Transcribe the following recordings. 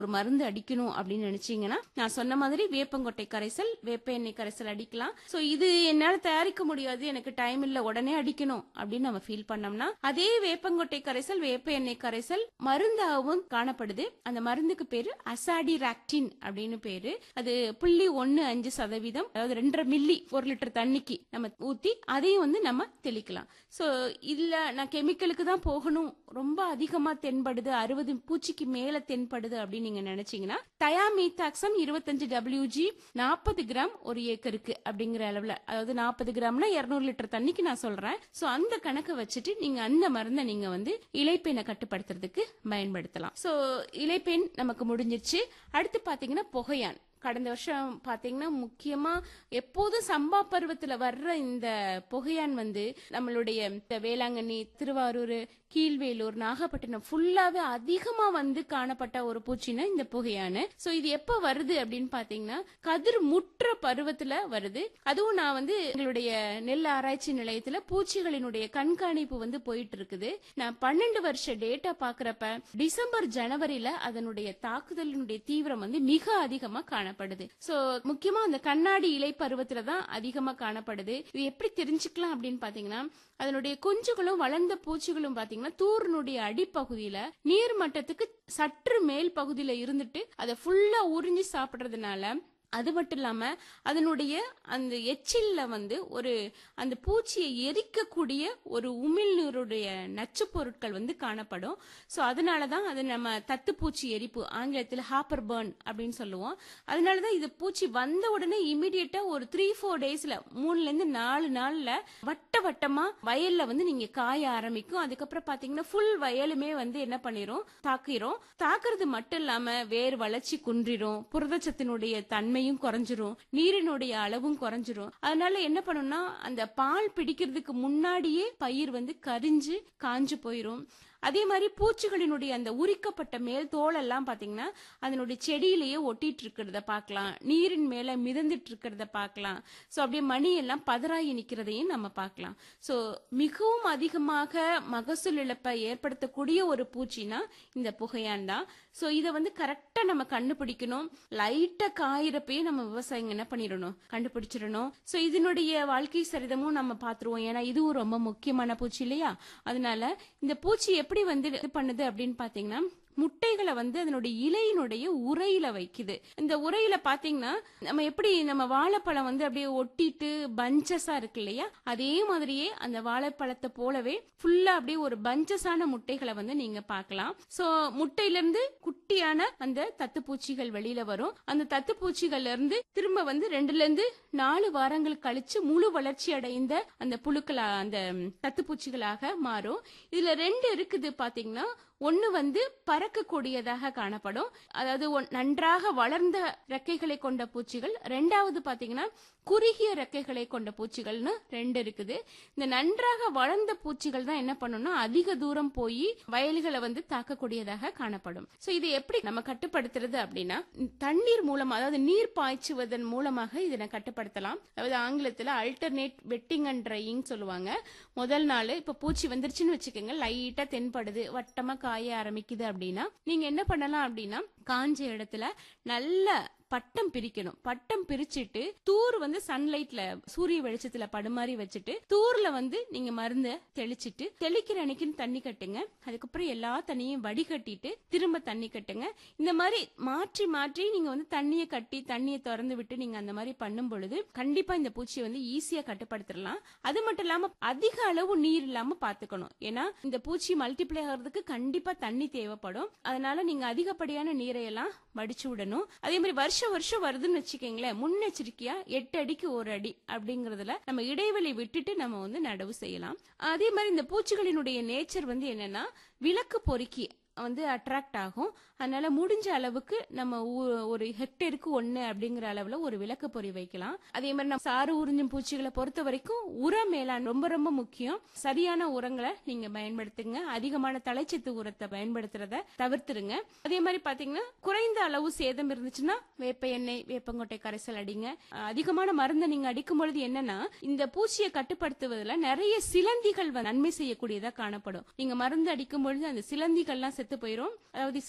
ஒரு மருந்து அடிக்கணும் அப்படின்னு நினைச்சீங்கன்னா நான் சொன்ன மாதிரி வேப்பங்கொட்டை கரைசல் வேப்ப எண்ணெய் கரைசல் அடிக்கலாம் சோ இது என்னால தயாரிக்க முடியாது எனக்கு டைம் இல்ல உடனே அடிக்கணும் அப்படின்னு நம்ம ஃபீல் பண்ணோம்னா அதே வேப்பங்கொட்டை கரைசல் வேப்ப எண்ணெய் கரைசல் மருந்தாகவும் காணப்படுது அந்த மருந்துக்கு பேரு அசாடிராக்டின் அப்படின்னு பேரு அது புள்ளி ஒன்னு அஞ்சு சதவீதம் அதாவது ரெண்டரை மில்லி ஒரு லிட்டர் தண்ணிக்கு நம்ம ஊத்தி அதையும் வந்து நம்ம தெளிக்கலாம் சோ இல்ல நான் கெமிக்கலுக்கு தான் போகணும் ரொம்ப அதிகமா தென்படுது அறுபது பூச்சிக்கு மேல தென்படுது அப்படின்னு நீங்க நினைச்சீங்கன்னா தயாமீத்தாக்சம் இருபத்தஞ்சு டபிள்யூஜி நாற்பது கிராம் ஒரு ஏக்கருக்கு அப்படிங்கிற அளவுல அதாவது நாற்பது கிராம்னா இருநூறு லிட்டர் தண்ணிக்கு நான் சொல்றேன் சோ அந்த கணக்கை வச்சுட்டு நீங்க அந்த மருந்தை நீங்க வந்து இலைப்பெண்ணை கட்டுப்படுத்துறதுக்கு பயன்படுத்தலாம் சோ இலைப்பெண் நமக்கு முடிஞ்சிருச்சு அடுத்து பாத்தீங்கன்னா புகையான் கடந்த வருஷம் பாத்தீங்கன்னா முக்கியமா எப்போதும் சம்பா பருவத்துல வர்ற இந்த புகையான் வந்து நம்மளுடைய இந்த வேளாங்கண்ணி திருவாரூர் கீழ்வேலூர் நாகப்பட்டினம் ஃபுல்லாவே அதிகமா வந்து காணப்பட்ட ஒரு பூச்சினா இந்த புகையானு சோ இது எப்ப வருது அப்படின்னு பாத்தீங்கன்னா கதிர் முற்ற பருவத்துல வருது அதுவும் நான் வந்து எங்களுடைய நெல் ஆராய்ச்சி நிலையத்துல பூச்சிகளினுடைய கண்காணிப்பு வந்து போயிட்டு இருக்குது நான் பன்னெண்டு வருஷ டேட்டா பாக்குறப்ப டிசம்பர் ஜனவரியில அதனுடைய தாக்குதலினுடைய தீவிரம் வந்து மிக அதிகமா காணப்படுது சோ முக்கியமா அந்த கண்ணாடி இலை பருவத்துல தான் அதிகமா காணப்படுது இது எப்படி தெரிஞ்சுக்கலாம் அப்படின்னு பாத்தீங்கன்னா அதனுடைய குஞ்சுகளும் வளர்ந்த பூச்சிகளும் பாத்தீங்கன்னா தூரினுடைய அடிப்பகுதியில நீர் மட்டத்துக்கு சற்று மேல் பகுதியில இருந்துட்டு அதை ஃபுல்லா உறிஞ்சி சாப்பிடுறதுனால அது மட்டும் இல்லாம அதனுடைய அந்த எச்சில்ல வந்து ஒரு அந்த பூச்சியை எரிக்கக்கூடிய ஒரு உமிழ்நீருடைய நச்சு பொருட்கள் வந்து காணப்படும் சோ அதனாலதான் அது நம்ம தத்துப்பூச்சி எரிப்பு ஆங்கிலத்தில் ஹாப்பர் பர்ன் அப்படின்னு சொல்லுவோம் அதனாலதான் இது பூச்சி வந்த உடனே இமிடியட்டா ஒரு த்ரீ ஃபோர் டேஸ்ல மூணுல இருந்து நாலு நாள்ல வட்ட வட்டமா வயல்ல வந்து நீங்க காய ஆரம்பிக்கும் அதுக்கப்புறம் பாத்தீங்கன்னா ஃபுல் வயலுமே வந்து என்ன பண்ணிரும் தாக்கிரும் தாக்குறது மட்டும் இல்லாம வேர் வளர்ச்சி குன்றிரும் புரதச்சத்தினுடைய தன்மையும் குறைஞ்சிரும் நீரினுடைய அளவும் குறைஞ்சிரும் அதனால என்ன பண்ணும்னா அந்த பால் பிடிக்கிறதுக்கு முன்னாடியே பயிர் வந்து கரிஞ்சு காஞ்சு போயிரும் அதே மாதிரி பூச்சிகளினுடைய அந்த உரிக்கப்பட்ட மேல் தோலெல்லாம் பாத்தீங்கன்னா அதனுடைய செடியிலேயே ஒட்டிட்டு இருக்கிறத பார்க்கலாம் நீரின் மேல மிதந்துட்டு இருக்கிறத பார்க்கலாம் சோ அப்படியே மணி எல்லாம் பதறாகி நிக்கிறதையும் நம்ம பார்க்கலாம் சோ மிகவும் அதிகமாக மகசூல் இழப்பை ஏற்படுத்தக்கூடிய ஒரு பூச்சினா இந்த புகையான் தான் சோ இத வந்து கரெக்டா நம்ம கண்டுபிடிக்கணும் லைட்டா காயிறப்பயே நம்ம விவசாயிங்க என்ன பண்ணிடணும் கண்டுபிடிச்சிடணும் சோ இதனுடைய வாழ்க்கை சரிதமும் நம்ம பாத்துருவோம் ஏன்னா இதுவும் ரொம்ப முக்கியமான பூச்சி இல்லையா அதனால இந்த பூச்சி எப்படி வந்து இது பண்ணுது அப்படின்னு பாத்தீங்கன்னா முட்டைகளை வந்து அதனுடைய இலையினுடைய உரையில வைக்குது இந்த உரையில பாத்தீங்கன்னா நம்ம எப்படி நம்ம வாழைப்பழம் வந்து அப்படியே ஒட்டிட்டு பஞ்சஸா இருக்கு இல்லையா அதே மாதிரியே அந்த வாழைப்பழத்தை போலவே ஃபுல்லா அப்படியே ஒரு பஞ்சஸான முட்டைகளை வந்து நீங்க பார்க்கலாம் சோ முட்டையில இருந்து குட்டியான அந்த தத்துப்பூச்சிகள் வெளியில வரும் அந்த தத்துப்பூச்சிகள்ல இருந்து திரும்ப வந்து ரெண்டுல இருந்து நாலு வாரங்கள் கழிச்சு முழு வளர்ச்சி அடைந்த அந்த புழுக்களா அந்த தத்துப்பூச்சிகளாக மாறும் இதுல ரெண்டு இருக்குது பாத்தீங்கன்னா ஒன்னு வந்து பறக்கக்கூடியதாக காணப்படும் அதாவது ஒன்- நன்றாக வளர்ந்த ரெக்கைகளை கொண்ட பூச்சிகள் ரெண்டாவது பாத்தீங்கன்னா குறுகிய ரெக்கைகளை கொண்ட பூச்சிகள்னு ரெண்டு இருக்குது இந்த நன்றாக வளர்ந்த பூச்சிகள் தான் என்ன பண்ணும்னா அதிக தூரம் போய் வயல்களை வந்து தாக்கக்கூடியதாக காணப்படும் சோ இது எப்படி நம்ம கட்டுப்படுத்துறது அப்படின்னா தண்ணீர் மூலமா அதாவது நீர் பாய்ச்சுவதன் மூலமாக இதனை கட்டுப்படுத்தலாம் அதாவது ஆங்கிலத்துல அல்டர்னேட் வெட்டிங் அண்ட் ட்ரையிங் சொல்லுவாங்க முதல் நாள் இப்ப பூச்சி வந்துருச்சுன்னு வச்சுக்கோங்க லைட்டா தென்படுது வட்டமா காய ஆரம்பிக்குது அப்படின்னா நீங்க என்ன பண்ணலாம் அப்படின்னா காஞ்ச இடத்துல நல்ல பட்டம் பிரிக்கணும் பட்டம் பிரிச்சுட்டு தூர் வந்து சன்லைட்ல சூரிய வெளிச்சத்துல படுமாறி வச்சுட்டு தூர்ல வந்து நீங்க மருந்த தெளிச்சிட்டு தெளிக்கிற அன்னைக்குன்னு தண்ணி கட்டுங்க அதுக்கப்புறம் எல்லா தண்ணியும் வடிகட்டிட்டு திரும்ப தண்ணி கட்டுங்க இந்த மாதிரி மாற்றி மாற்றி நீங்க வந்து தண்ணியை கட்டி தண்ணியை திறந்து விட்டு நீங்க அந்த மாதிரி பண்ணும் பொழுது கண்டிப்பா இந்த பூச்சியை வந்து ஈஸியா கட்டுப்படுத்திடலாம் அது மட்டும் இல்லாம அதிக அளவு நீர் இல்லாம பாத்துக்கணும் ஏன்னா இந்த பூச்சி மல்டிப்ளை ஆகிறதுக்கு கண்டிப்பா தண்ணி தேவைப்படும் அதனால நீங்க அதிகப்படியான நீரை எல்லாம் வடிச்சு விடணும் அதே மாதிரி வருஷம் வருஷம் வருதுன்னு வச்சுக்கோங்களேன் முன்னெச்சரிக்கையா எட்டு அடிக்கு ஒரு அடி அப்படிங்கறதுல நம்ம இடைவெளி விட்டுட்டு நம்ம வந்து நடவு செய்யலாம் அதே மாதிரி இந்த பூச்சிகளினுடைய நேச்சர் வந்து என்னன்னா விளக்கு பொறுக்கி வந்து அட்ராக்ட் ஆகும் அதனால முடிஞ்ச அளவுக்கு நம்ம ஊ- ஒரு ஹெக்டேருக்கு ஒன்னு அப்படிங்கிற அளவுல ஒரு விளக்கு பொறி வைக்கலாம் அதே மாதிரி நம்ம சாறு உறிஞ்சும் பூச்சிகளை பொறுத்த வரைக்கும் உர மேலாண் ரொம்ப ரொம்ப முக்கியம் சரியான உரங்களை நீங்க பயன்படுத்துங்க அதிகமான தலைச்சத்து உரத்தை பயன்படுத்துறத தவிர்த்துருங்க அதே மாதிரி பாத்தீங்கன்னா குறைந்த அளவு சேதம் இருந்துச்சுன்னா வேப்ப எண்ணெய் வேப்பங்கொட்டை கரைசல் அடிங்க அஹ் அதிகமான மருந்தை நீங்க அடிக்கும் பொழுது என்னன்னா இந்த பூச்சியை கட்டுப்படுத்துவதில் நிறைய சிலந்திகள் வந்து நன்மை செய்யக்கூடியதா காணப்படும் நீங்க மருந்து அடிக்கும் பொழுது அந்த சிலந்திகள்லாம் செத்து போயிரும் அதாவது சிலந்தினா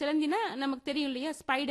நமக்கு தெரியும் இல்லையா ஸ்பைடர்